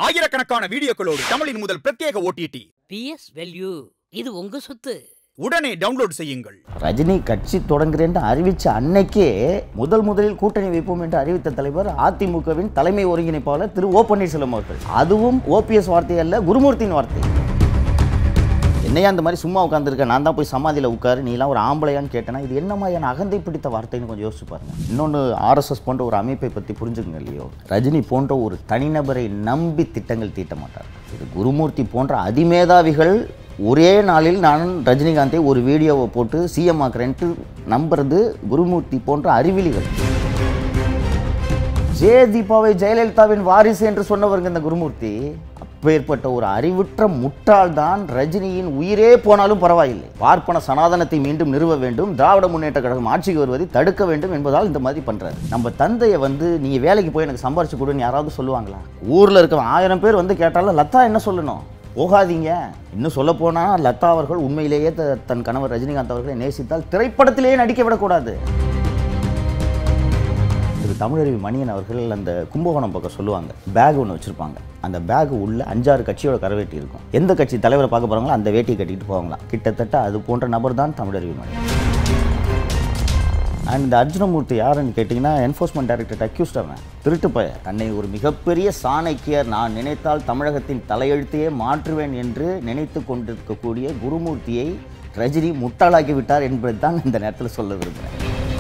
ஆயிரக்கணக்கான வீடியோக்களோடு தமிழின் முதல் பிரத்யேக ஓடிடி பிஎஸ் வேல்யூ இது உங்க சொத்து உடனே டவுன்லோட் செய்யுங்கள் ரஜினி கட்சி தொடங்குகிறேன் அறிவித்த அன்னைக்கே முதல் முதலில் கூட்டணி வைப்போம் என்று அறிவித்த தலைவர் அதிமுகவின் தலைமை ஒருங்கிணைப்பாளர் திரு ஓ பன்னீர்செல்வம் அவர்கள் அதுவும் ஓபிஎஸ் வார்த்தை அல்ல குருமூர்த்தியின் வார்த்தை என்னையா அந்த மாதிரி சும்மா உட்காந்துருக்க நான் தான் போய் சமாதியில் உட்காரு நீலாம் ஒரு ஆம்பளையான்னு கேட்டேன்னா இது என்னம்மா என் அகந்தை பிடித்த வார்த்தைன்னு கொஞ்சம் யோசிச்சு பாருங்க இன்னொன்று ஆர்எஸ்எஸ் போன்ற ஒரு அமைப்பை பற்றி புரிஞ்சுக்கங்க இல்லையோ ரஜினி போன்ற ஒரு தனிநபரை நம்பி திட்டங்கள் தீட்ட மாட்டார் இது குருமூர்த்தி போன்ற அதிமேதாவிகள் ஒரே நாளில் நான் ரஜினிகாந்தை ஒரு வீடியோவை போட்டு சிஎம் ஆக்குறேன்ட்டு நம்புறது குருமூர்த்தி போன்ற அறிவிலிகள் ஜெய தீபாவை ஜெயலலிதாவின் வாரிசு என்று சொன்னவருங்க இந்த குருமூர்த்தி அப்பேற்பட்ட ஒரு அறிவுற்ற முட்டாள் தான் ரஜினியின் உயிரே போனாலும் பரவாயில்லை பார்ப்பன சனாதனத்தை மீண்டும் நிறுவ வேண்டும் திராவிட முன்னேற்ற கழகம் ஆட்சிக்கு வருவதை தடுக்க வேண்டும் என்பதால் இந்த மாதிரி பண்றாரு நம்ம தந்தையை வந்து நீங்க வேலைக்கு போய் எனக்கு சம்பாரிச்சு கொடுன்னு யாராவது சொல்லுவாங்களா ஊர்ல இருக்க ஆயிரம் பேர் வந்து கேட்டாலும் லதா என்ன சொல்லணும் போகாதீங்க இன்னும் சொல்ல போனா லதா அவர்கள் உண்மையிலேயே த- தன் கணவர் ரஜினிகாந்த் அவர்களை நேசித்தால் திரைப்படத்திலேயே நடிக்க விடக்கூடாது திரு தமிழருவி மணியன் அவர்கள் அந்த கும்பகோணம் பக்கம் சொல்லுவாங்க பேக் ஒன்று வச்சுருப்பாங்க அந்த பேக் உள்ள அஞ்சாறு கட்சியோட கரவேட்டி இருக்கும் எந்த கட்சி தலைவரை பார்க்க போகிறாங்களோ அந்த வேட்டியை கட்டிட்டு போவாங்களாம் கிட்டத்தட்ட அது போன்ற நபர் தான் தமிழருவி மணியன் அண்ட் இந்த அர்ஜுனமூர்த்தி யாருன்னு கேட்டிங்கன்னா என்ஃபோர்ஸ்மெண்ட் டைரக்டர் அக்யூஸ்ட் அவன் திருட்டு பய தன்னை ஒரு மிகப்பெரிய சாணக்கியர் நான் நினைத்தால் தமிழகத்தின் தலையெழுத்தையே மாற்றுவேன் என்று நினைத்து கொண்டிருக்கக்கூடிய குருமூர்த்தியை ரஜினி முட்டாளாக்கி விட்டார் என்பதை தான் இந்த நேரத்தில் சொல்ல விரும்புகிறேன்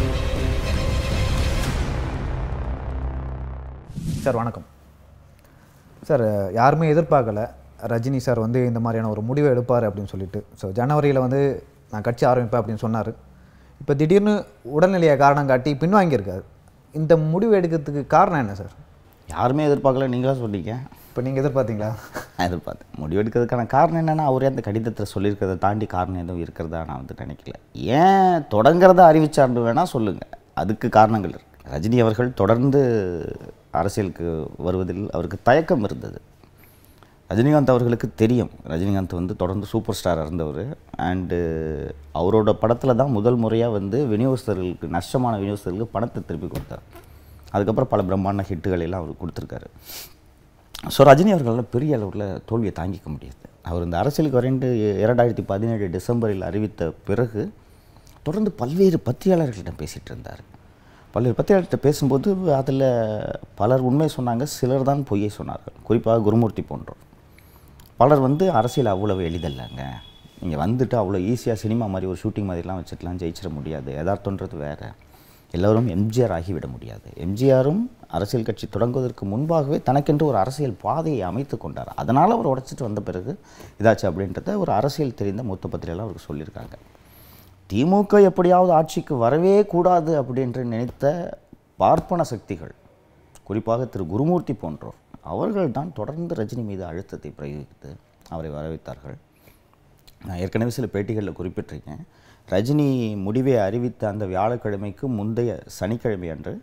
சார் வணக்கம் சார் யாருமே எதிர்பார்க்கல ரஜினி சார் வந்து இந்த மாதிரியான ஒரு முடிவை எடுப்பார் அப்படின்னு சொல்லிட்டு ஸோ ஜனவரியில் வந்து நான் கட்சி ஆரம்பிப்பேன் அப்படின்னு சொன்னார் இப்போ திடீர்னு உடல்நிலையை காரணம் காட்டி பின்வாங்கியிருக்காரு இந்த முடிவு எடுக்கிறதுக்கு காரணம் என்ன சார் யாருமே எதிர்பார்க்கல நீங்களா சொன்னீங்க இப்போ நீங்கள் எதிர்பார்த்தீங்களா நான் எதிர்பார்த்தேன் முடிவெடுக்கிறதுக்கான காரணம் என்னென்னா அவரே அந்த கடிதத்தில் சொல்லியிருக்கிறத தாண்டி காரணம் எதுவும் இருக்கிறதா நான் வந்து நினைக்கல ஏன் தொடங்குறத அறிவிச்சார்னு வேணால் சொல்லுங்கள் அதுக்கு காரணங்கள் இருக்கு ரஜினி அவர்கள் தொடர்ந்து அரசியலுக்கு வருவதில் அவருக்கு தயக்கம் இருந்தது ரஜினிகாந்த் அவர்களுக்கு தெரியும் ரஜினிகாந்த் வந்து தொடர்ந்து சூப்பர் ஸ்டார் இருந்தவர் அண்டு அவரோட படத்தில் தான் முதல் முறையாக வந்து விநியோகஸ்தர்களுக்கு நஷ்டமான விநியோகஸ்தர்களுக்கு பணத்தை திருப்பி கொடுத்தார் அதுக்கப்புறம் பல பிரம்மாண்ட ஹிட்டுகள் எல்லாம் அவர் கொடுத்துருக்காரு ஸோ ரஜினி அவர்களால் பெரிய அளவில் தோல்வியை தாங்கிக்க முடியாது அவர் இந்த அரசியலுக்கு வரைந்து இரண்டாயிரத்தி பதினேழு டிசம்பரில் அறிவித்த பிறகு தொடர்ந்து பல்வேறு பத்திரிகையாளர்களிடம் பேசிகிட்டு இருந்தார் பல்வேறு பத்திரிகையாளர்கிட்ட பேசும்போது அதில் பலர் உண்மை சொன்னாங்க சிலர் தான் பொய்யை சொன்னார்கள் குறிப்பாக குருமூர்த்தி போன்றோர் பலர் வந்து அரசியல் அவ்வளவு எளிதல்லங்க நீங்கள் வந்துட்டு அவ்வளோ ஈஸியாக சினிமா மாதிரி ஒரு ஷூட்டிங் மாதிரிலாம் வச்சுட்டுலாம் ஜெயிச்சிட முடியாது யதார்த்தன்றது வேறு எல்லோரும் எம்ஜிஆர் ஆகிவிட முடியாது எம்ஜிஆரும் அரசியல் கட்சி தொடங்குவதற்கு முன்பாகவே தனக்கென்று ஒரு அரசியல் பாதையை அமைத்து கொண்டார் அதனால் அவர் உடைச்சிட்டு வந்த பிறகு இதாச்சு அப்படின்றத ஒரு அரசியல் தெரிந்த மூத்த பத்திரிகைலாம் அவருக்கு சொல்லியிருக்காங்க திமுக எப்படியாவது ஆட்சிக்கு வரவே கூடாது அப்படின்று நினைத்த பார்ப்பன சக்திகள் குறிப்பாக திரு குருமூர்த்தி போன்றோர் அவர்கள் தான் தொடர்ந்து ரஜினி மீது அழுத்தத்தை பிரயோகித்து அவரை வரவேற்றார்கள் நான் ஏற்கனவே சில பேட்டிகளில் குறிப்பிட்டிருக்கேன் ரஜினி முடிவை அறிவித்த அந்த வியாழக்கிழமைக்கு முந்தைய சனிக்கிழமை அன்று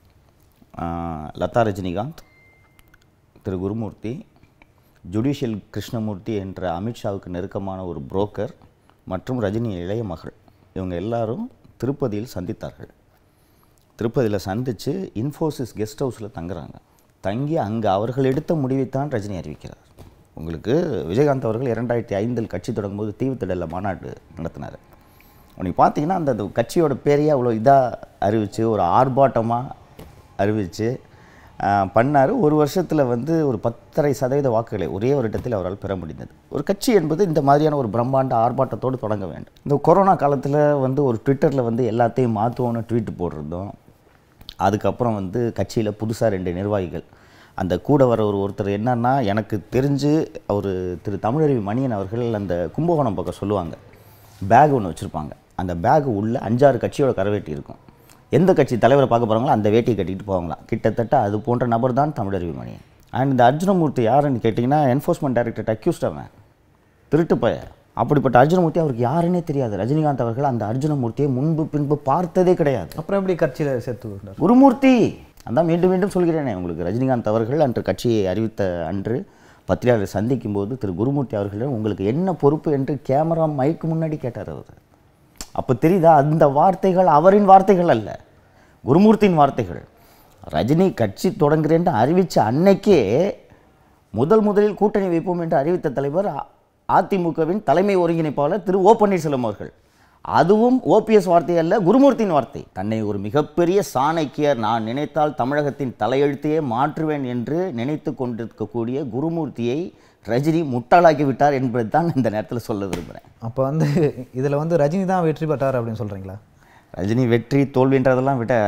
ஆஹ், லதா ரஜினிகாந்த் திரு குருமூர்த்தி ஜுடிஷியல் கிருஷ்ணமூர்த்தி என்ற அமித்ஷாவுக்கு நெருக்கமான ஒரு புரோக்கர் மற்றும் ரஜினி இளைய மகள் இவங்க எல்லாரும் திருப்பதியில் சந்தித்தார்கள் திருப்பதியில் சந்தித்து இன்ஃபோசிஸ் கெஸ்ட் ஹவுஸில் தங்குறாங்க தங்கி அங்கே அவர்கள் எடுத்த முடிவைத்தான் ரஜினி அறிவிக்கிறார் உங்களுக்கு விஜயகாந்த் அவர்கள் இரண்டாயிரத்தி ஐந்தில் கட்சி தொடங்கும்போது தீவுத்திடலில் மாநாடு நடத்தினார் உனக்கு பார்த்தீங்கன்னா அந்த அந்த கட்சியோட பேரையே அவ்வளோ இதாக அறிவித்து ஒரு ஆர்ப்பாட்டமாக அறிவித்து பண்ணார் ஒரு வருஷத்தில் வந்து ஒரு பத்தரை சதவீத வாக்குகளை ஒரே ஒரு இடத்தில் அவரால் பெற முடிந்தது ஒரு கட்சி என்பது இந்த மாதிரியான ஒரு பிரம்மாண்ட ஆர்ப்பாட்டத்தோடு தொடங்க வேண்டும் இந்த கொரோனா காலத்தில் வந்து ஒரு ட்விட்டரில் வந்து எல்லாத்தையும் மாற்றுவோன்னு ட்வீட் போடுறதும் அதுக்கப்புறம் வந்து கட்சியில் புதுசாக ரெண்டு நிர்வாகிகள் அந்த கூட வர ஒரு ஒருத்தர் என்னன்னா எனக்கு தெரிஞ்சு அவர் திரு தமிழருவி மணியன் அவர்கள் அந்த கும்பகோணம் பக்கம் சொல்லுவாங்க பேக் ஒன்று வச்சுருப்பாங்க அந்த பேக் உள்ள அஞ்சாறு கட்சியோட கரவேட்டி இருக்கும் எந்த கட்சி தலைவரை பார்க்க போகிறாங்களோ அந்த வேட்டியை கட்டிட்டு போவாங்களாம் கிட்டத்தட்ட அது போன்ற நபர் தான் தமிழருவி மணியன் அண்ட் இந்த அர்ஜுனமூர்த்தி யாருன்னு கேட்டிங்கன்னா என்ஃபோர்ஸ்மெண்ட் டைரக்டர் அக்யூஸ்ட் அவன் திருட்டு பய அப்படிப்பட்ட அர்ஜுனமூர்த்தி அவருக்கு யாருன்னே தெரியாது ரஜினிகாந்த் அவர்கள் அந்த அர்ஜுனமூர்த்தியை முன்பு பின்பு பார்த்ததே கிடையாது அப்புறம் எப்படி கட்சியில் சேர்த்து கொண்டார் குருமூர்த்தி அதான் மீண்டும் மீண்டும் சொல்கிறேனே உங்களுக்கு ரஜினிகாந்த் அவர்கள் அன்று கட்சியை அறிவித்த அன்று பத்திரிகையாளர் சந்திக்கும் போது திரு குருமூர்த்தி அவர்களிடம் உங்களுக்கு என்ன பொறுப்பு என்று கேமரா மைக்கு முன்னாடி கேட்டார் அவர் அப்போ தெரியுதா அந்த வார்த்தைகள் அவரின் வார்த்தைகள் அல்ல குருமூர்த்தியின் வார்த்தைகள் ரஜினி கட்சி தொடங்குறேன்னு அறிவித்த அன்னைக்கே முதல் முதலில் கூட்டணி வைப்போம் என்று அறிவித்த தலைவர் அ- அதிமுகவின் தலைமை ஒருங்கிணைப்பாளர் திரு ஓ பன்னீர்செல்வம் அவர்கள் அதுவும் ஓபிஎஸ் வார்த்தை அல்ல குருமூர்த்தியின் வார்த்தை தன்னை ஒரு மிகப்பெரிய சாணக்கியர் நான் நினைத்தால் தமிழகத்தின் தலையெழுத்தையே மாற்றுவேன் என்று நினைத்து கொண்டிருக்கக்கூடிய குருமூர்த்தியை ரஜினி முட்டாளாக்கி விட்டார் என்பதை தான் இந்த நேரத்தில் சொல்ல விரும்புகிறேன் அப்போ வந்து இதில் வந்து ரஜினி தான் வெற்றி பெற்றார் அப்படின்னு சொல்கிறீங்களா ரஜினி வெற்றி தோல்வின்றதெல்லாம் விட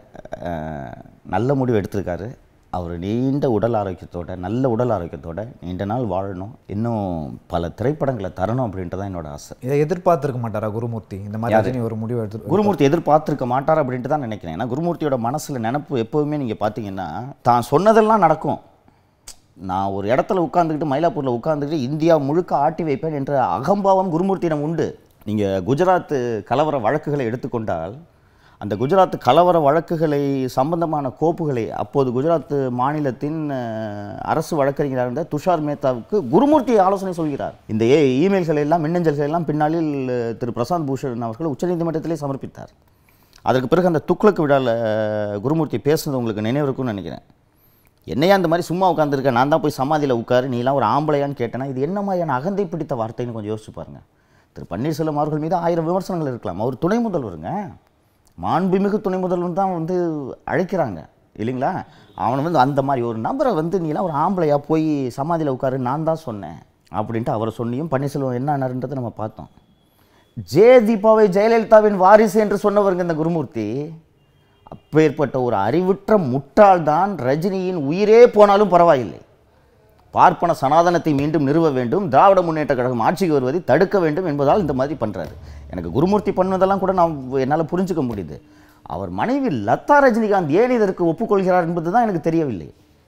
அஹ், நல்ல முடிவு எடுத்திருக்காரு அவர் நீண்ட உடல் ஆரோக்கியத்தோட நல்ல உடல் ஆரோக்கியத்தோட நீண்ட நாள் வாழணும் இன்னும் பல திரைப்படங்களை தரணும் அப்படின்றதான் என்னோட ஆசை இதை எதிர்பார்த்திருக்க மாட்டாரா குருமூர்த்தி இந்த மாதிரி ரஜினி ஒரு முடிவு எடுத்து குருமூர்த்தி எதிர்பார்த்திருக்க மாட்டார் அப்படின்ட்டு தான் நினைக்கிறேன் ஏன்னா குருமூர்த்தியோட மனசில் நினப்பு எப்போவுமே நீங்கள் பார்த்தீங்கன்னா தான் சொன்னதெல்லாம் நடக்கும் நான் ஒரு இடத்துல உட்காந்துக்கிட்டு மயிலாப்பூரில் உட்காந்துக்கிட்டு இந்தியா முழுக்க ஆட்டி வைப்பேன் என்ற அகம்பாவம் குருமூர்த்தியிடம் உண்டு நீங்கள் குஜராத் கலவர வழக்குகளை எடுத்துக்கொண்டால் அந்த குஜராத் கலவர வழக்குகளை சம்பந்தமான கோப்புகளை அப்போது குஜராத் மாநிலத்தின் அஹ், அரசு வழக்கறிஞராக இருந்த துஷார் மேத்தாவுக்கு குருமூர்த்தி ஆலோசனை சொல்கிறார் இந்த ஏ இமெயில்களை எல்லாம் மின்னஞ்சல்கள் எல்லாம் பின்னாளில் அஹ், திரு பிரசாந்த் பூஷன் அவர்கள் உச்சநீதிமன்றத்திலே சமர்ப்பித்தார் அதற்கு பிறகு அந்த துக்ளக் விழாவில் குருமூர்த்தி பேசுனது உங்களுக்கு நினைவு இருக்கும்னு நினைக்கிறேன் என்னையா அந்த மாதிரி சும்மா உட்காந்துருக்க நான் தான் போய் சமாதியில் உட்காரு நீலாம் ஒரு ஆம்பளையான்னு கேட்டேன்னா இது என்ன மாதிரியான அகந்தை பிடித்த வார்த்தைன்னு கொஞ்சம் யோசிச்சு பாருங்க திரு பன்னீர்செல்வம் அவர்கள் மீது ஆயிரம் விமர்சனங்கள் இருக்கலாம் அவர் துணை முதல்வருங்க மாண்புமிகு துணை முதல்வன் தான் வந்து அழைக்கிறாங்க இல்லைங்களா அவனை வந்து அந்த மாதிரி ஒரு நபரை வந்து நீலாம் ஒரு ஆம்பளையா போய் சமாதியில் உட்காரு நான் தான் சொன்னேன் அப்படின்ட்டு அவர் சொன்னியும் பன்னீர்செல்வம் என்ன ஆனாருன்றதை நம்ம பார்த்தோம் ஜே தீபாவை ஜெயலலிதாவின் வாரிசு என்று சொன்னவருங்க இந்த குருமூர்த்தி அப்பேற்பட்ட ஒரு அறிவுற்ற முட்டாள்தான் ரஜினியின் உயிரே போனாலும் பரவாயில்லை பார்ப்பன சனாதனத்தை மீண்டும் நிறுவ வேண்டும் திராவிட முன்னேற்ற கழகம் ஆட்சிக்கு வருவதை தடுக்க வேண்டும் என்பதால் இந்த மாதிரி பண்ணுறாரு எனக்கு குருமூர்த்தி பண்ணதெல்லாம் கூட நான் என்னால் புரிஞ்சுக்க முடியுது அவர் மனைவி லதா ரஜினிகாந்த் ஏன் இதற்கு ஒப்புக்கொள்கிறார் என்பது தான் எனக்கு தெரியவில்லை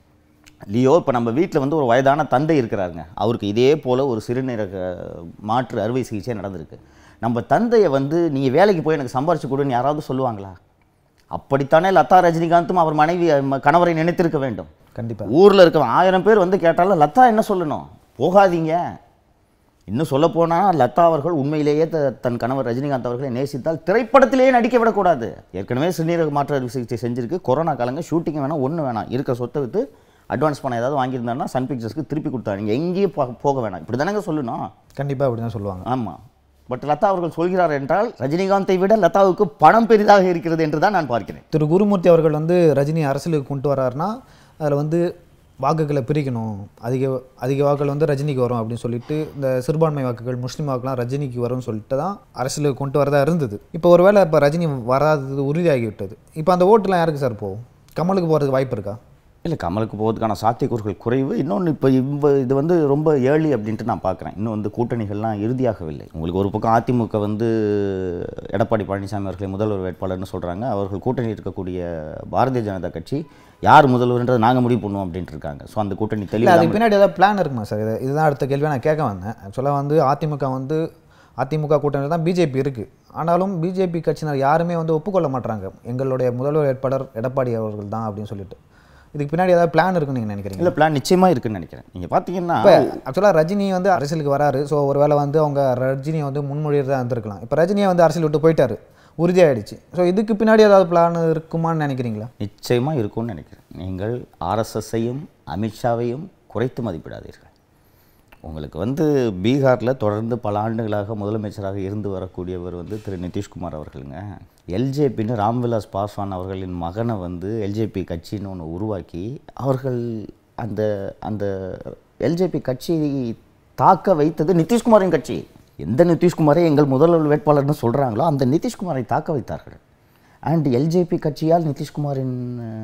லியோ இப்போ நம்ம வீட்டில் வந்து ஒரு வயதான தந்தை இருக்கிறாருங்க அவருக்கு இதே போல் ஒரு சிறுநீரக மாற்று அறுவை சிகிச்சை நடந்திருக்கு நம்ம தந்தையை வந்து நீங்கள் வேலைக்கு போய் எனக்கு சம்பாரிச்சு கொடுன்னு யாராவது சொல்லுவாங்களா அப்படித்தானே லதா ரஜினிகாந்தும் அவர் மனைவி ம- கணவரை நினைத்திருக்க வேண்டும் கண்டிப்பாக ஊரில் இருக்க ஆயிரம் பேர் வந்து கேட்டாலும் லதா என்ன சொல்லணும் போகாதீங்க இன்னும் சொல்லப்போனால் லதா அவர்கள் உண்மையிலேயே த- தன் கணவர் ரஜினிகாந்த் அவர்களை நேசித்தால் திரைப்படத்திலேயே நடிக்க விடக்கூடாது ஏற்கனவே சிறுநீரக மாற்று அறுவை சிகிச்சை செஞ்சிருக்கு கொரோனா காலங்க ஷூட்டிங் வேணாம் ஒன்று வேணாம் இருக்க சொத்தை விற்று அட்வான்ஸ் பணம் ஏதாவது வாங்கியிருந்தாருன்னா சன் பிக்சர்ஸ்க்கு திருப்பி கொடுத்தாரு நீங்கள் எங்கேயும் போ- போக வேணாம் இப்படி தானேங்க சொல்லணும் கண்டிப்பாக அப்படி தான் சொல்லுவாங்க ஆமாம் பட் லதா அவர்கள் சொல்கிறார் என்றால் ரஜினிகாந்தை விட லதாவுக்கு பணம் பெரிதாக இருக்கிறது என்று தான் நான் பார்க்கிறேன் திரு குருமூர்த்தி அவர்கள் வந்து ரஜினி அரசியலுக்கு கொண்டு வராருன்னா அதில் வந்து வாக்குகளை பிரிக்கணும் அதிக அதிக வாக்குகள் வந்து ரஜினிக்கு வரும் அப்படின்னு சொல்லிட்டு இந்த சிறுபான்மை வாக்குகள் முஸ்லீம் வாக்குலாம் ரஜினிக்கு வரும்னு சொல்லிட்டு தான் அரசியலுக்கு கொண்டு வரதா இருந்தது இப்போ ஒருவேளை இப்போ ரஜினி வராதது உறுதியாகி விட்டது இப்போ அந்த ஓட்டுலாம் யாருக்கு சார் போகும் கமலுக்கு போகிறதுக்கு வாய்ப்பு இருக்கா இல்லை கமலுக்கு போவதுக்கான சாத்தியக்கூறுகள் குறைவு இன்னொன்று இப்போ இவ இது வந்து ரொம்ப ஏர்லி அப்படின்ட்டு நான் பார்க்குறேன் இன்னும் வந்து கூட்டணிகள்லாம் இறுதியாகவில்லை உங்களுக்கு ஒரு பக்கம் அதிமுக வந்து எடப்பாடி பழனிசாமி அவர்களை முதல்வர் வேட்பாளர்னு சொல்கிறாங்க அவர்கள் கூட்டணி இருக்கக்கூடிய பாரதிய ஜனதா கட்சி யார் முதல்வர்ன்றதை நாங்கள் முடிவு பண்ணுவோம் அப்படின்ட்டு இருக்காங்க ஸோ அந்த கூட்டணி இல்லை தெளிவாக அதுக்கு பின்னாடி ஏதாவது பிளான் இருக்குமா சார் இது இதுதான் அடுத்த கேள்வியை நான் கேட்க வந்தேன் ஆக்சுவலாக வந்து அதிமுக வந்து அதிமுக கூட்டணியில் தான் பிஜேபி இருக்குது ஆனாலும் பிஜேபி கட்சியினர் யாருமே வந்து ஒப்புக்கொள்ள மாட்றாங்க எங்களுடைய முதல்வர் வேட்பாளர் எடப்பாடி அவர்கள் தான் அப்படின்னு சொல்லிட்டு இதுக்கு பின்னாடி ஏதாவது பிளான் இருக்குன்னு நீங்கள் நினைக்கிறீங்க இல்லை பிளான் நிச்சயமாக இருக்குன்னு நினைக்கிறேன் நீங்கள் பார்த்தீங்கன்னா இப்போ ஆக்சுவலாக ரஜினி வந்து அரசியலுக்கு வராரு ஸோ ஒருவேளை வந்து அவங்க ரஜினியை வந்து முன்மொழியதாக இருந்திருக்கலாம் இப்போ ரஜினியை வந்து அரசியல் விட்டு போயிட்டாரு உறுதியாயிடுச்சு ஸோ இதுக்கு பின்னாடி ஏதாவது பிளான் இருக்குமான்னு நினைக்கிறீங்களா நிச்சயமாக இருக்கும்னு நினைக்கிறேன் நீங்கள் ஆர்எஸ்எஸ்ஸையும் அமித்ஷாவையும் குறைத்து மதிப்பிடாதீர்கள் உங்களுக்கு வந்து பீகாரில் தொடர்ந்து பல ஆண்டுகளாக முதலமைச்சராக இருந்து வரக்கூடியவர் வந்து திரு நிதிஷ்குமார் அவர்களுங்க எல்ஜேபின்னு ராம்விலாஸ் பாஸ்வான் அவர்களின் மகனை வந்து எல்ஜேபி கட்சின்னு ஒன்று உருவாக்கி அவர்கள் அந்த அந்த எல்ஜேபி கட்சியை தாக்க வைத்தது நிதிஷ்குமாரின் கட்சி எந்த நிதிஷ்குமாரை எங்கள் முதல்வர் வேட்பாளர்னு சொல்கிறாங்களோ அந்த நிதிஷ்குமாரை தாக்க வைத்தார்கள் அண்ட் எல்ஜேபி கட்சியால் நிதிஷ்குமாரின்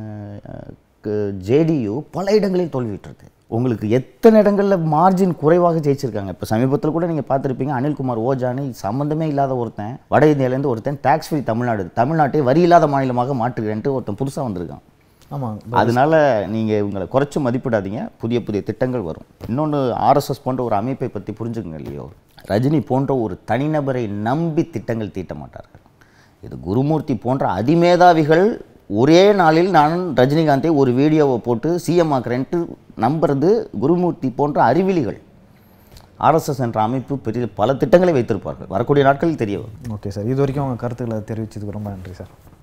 ஜேடியு பல இடங்களில் தோல்வியுற்றது உங்களுக்கு எத்தனை இடங்களில் மார்ஜின் குறைவாக ஜெயிச்சிருக்காங்க இப்போ சமீபத்தில் கூட நீங்கள் பார்த்துருப்பீங்க அனில்குமார் ஓஜானி சம்மந்தமே இல்லாத ஒருத்தன் வட இந்தியாவிலேருந்து ஒருத்தன் டேக்ஸ் ஃப்ரீ தமிழ்நாடு தமிழ்நாட்டை வரி இல்லாத மாநிலமாக மாற்றுகிறேன்ட்டு ஒருத்தன் புதுசாக வந்திருக்கான் ஆமாம் அதனால நீங்கள் இவங்களை குறைச்சு மதிப்பிடாதீங்க புதிய புதிய திட்டங்கள் வரும் இன்னொன்று ஆர்எஸ்எஸ் போன்ற ஒரு அமைப்பை பற்றி புரிஞ்சுக்கங்க இல்லையோ ரஜினி போன்ற ஒரு தனிநபரை நம்பி திட்டங்கள் தீட்ட மாட்டார்கள் இது குருமூர்த்தி போன்ற அதிமேதாவிகள் ஒரே நாளில் நான் ரஜினிகாந்தை ஒரு வீடியோவை போட்டு சிஎம் ஆக்குறேன்ட்டு நம்புறது குருமூர்த்தி போன்ற அறிவிலிகள் ஆர்எஸ்எஸ் என்ற அமைப்பு பெரிய பல திட்டங்களை வைத்திருப்பார்கள் வரக்கூடிய நாட்களில் தெரிய வரும் ஓகே சார் இது வரைக்கும் உங்கள் கருத்துக்களை தெரிவிச்சதுக்கு ரொம்ப நன்றி சார்